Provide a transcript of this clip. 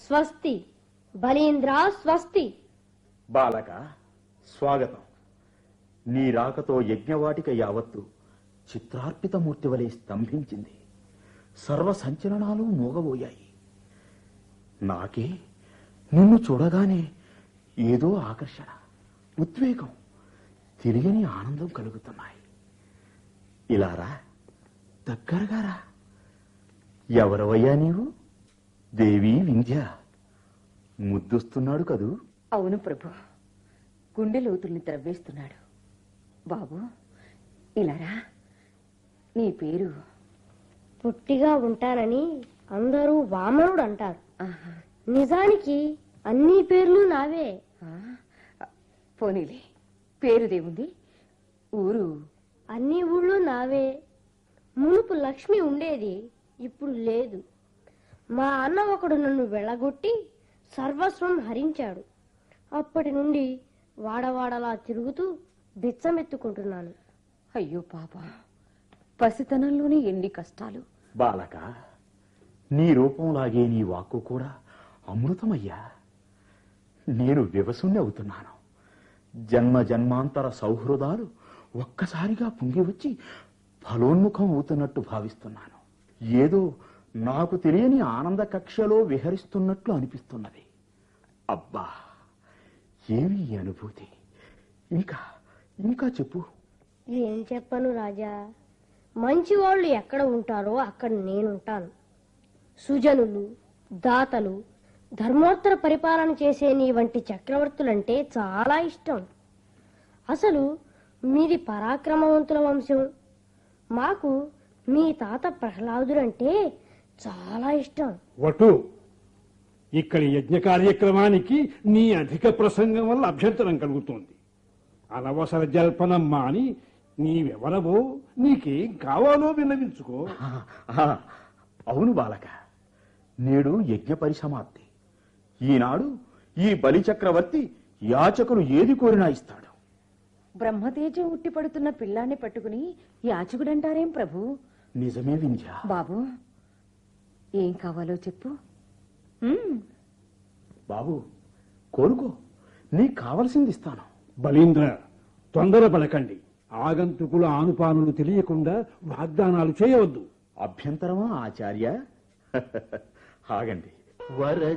స్వస్తి బలీంద్ర స్వస్తి బాలక స్వాగతం నీ రాకతో యజ్ఞవాటిక యావత్తు చిత్రార్పితమూర్తి వలె స్తంభించింది సర్వ సంచలనాలు మూగబోయాయి నాకే నిన్ను చూడగానే ఏదో ఆకర్షణ ఉద్వేగం తెలియని ఆనందం కలుగుతున్నాయి ఇలారా దగ్గరగా రా ఎవరవయ్యా నీవు దేవి వింధ్య ముద్దుస్తున్నాడు కదూ అవును ప్రభు గుండె లోతుల్ని త్రవ్వేస్తున్నాడు బాబు ఇలారా నీ పేరు పుట్టిగా ఉంటానని అందరూ వామనుడు అంటారు ఆహా, నిజానికి అన్ని పేర్లు నావే ఆ, పోనీలే పేరుదేముంది ఊరు అన్ని ఊళ్ళు నావే మునుపు లక్ష్మి ఉండేది ఇప్పుడు లేదు మా అన్న ఒకడు నన్ను వెళ్ళగొట్టి సర్వస్వం హరించాడు అప్పటి నుండి వాడవాడలా తిరుగుతూ బిచ్చమెత్తుకుంటున్నాను అయ్యో పాప పసితనంలోనే ఎన్ని కష్టాలు బాలక నీ రూపంలాగే నీ వాక్కు కూడా అమృతమయ్యా నేను వివసుణ్ణి అవుతున్నాను జన్మ జన్మాంతర సౌహృదాలు ఒక్కసారిగా పొంగి వచ్చి ఫలోన్ముఖం అవుతున్నట్టు భావిస్తున్నాను ఏదో నాకు తెలియని ఆనంద కక్షలో విహరిస్తున్నట్లు అనిపిస్తున్నది అబ్బా ఏమి ఈ అనుభూతి ఇంకా ఇంకా చెప్పు ఏం చెప్పను రాజా మంచి వాళ్ళు ఎక్కడ ఉంటారో అక్కడ నేనుంటాను సుజనులు దాతలు ధర్మోత్తర పరిపాలన చేసే నీ వంటి చక్రవర్తులంటే చాలా ఇష్టం అసలు మీది పరాక్రమవంతుల వంశం మాకు మీ తాత ప్రహ్లాదుడంటే చాలా ఇష్టం వటు ఇక్కడి యజ్ఞ కార్యక్రమానికి నీ అధిక ప్రసంగం వల్ల అభ్యంతరం కలుగుతోంది అనవసర జల్పనం మాని నీవెవరవో నీకేం కావాలో విన్నవించుకో ఆ, అవును బాలక నేడు యజ్ఞ పరిసమాప్తి ఈనాడు ఈ బలి చక్రవర్తి యాచకులు ఏది కోరినా ఇస్తాడు బ్రహ్మతేజం ఉట్టి పడుతున్న పిల్లాన్ని పట్టుకుని యాచకుడంటారేం ప్రభు నిజమే వింధ్య బాబు ఏం కావాలో చెప్పు ఉమ్, బాబు కోరుకో నీకు కావలసింది ఇస్తాను బలీంద్ర తొందరపడకండి ఆగంతుకుల ఆనుపానులు తెలియకుండా వాగ్దానాలు చేయవద్దు అభ్యంతరమా ఆచార్య ఆగండి వర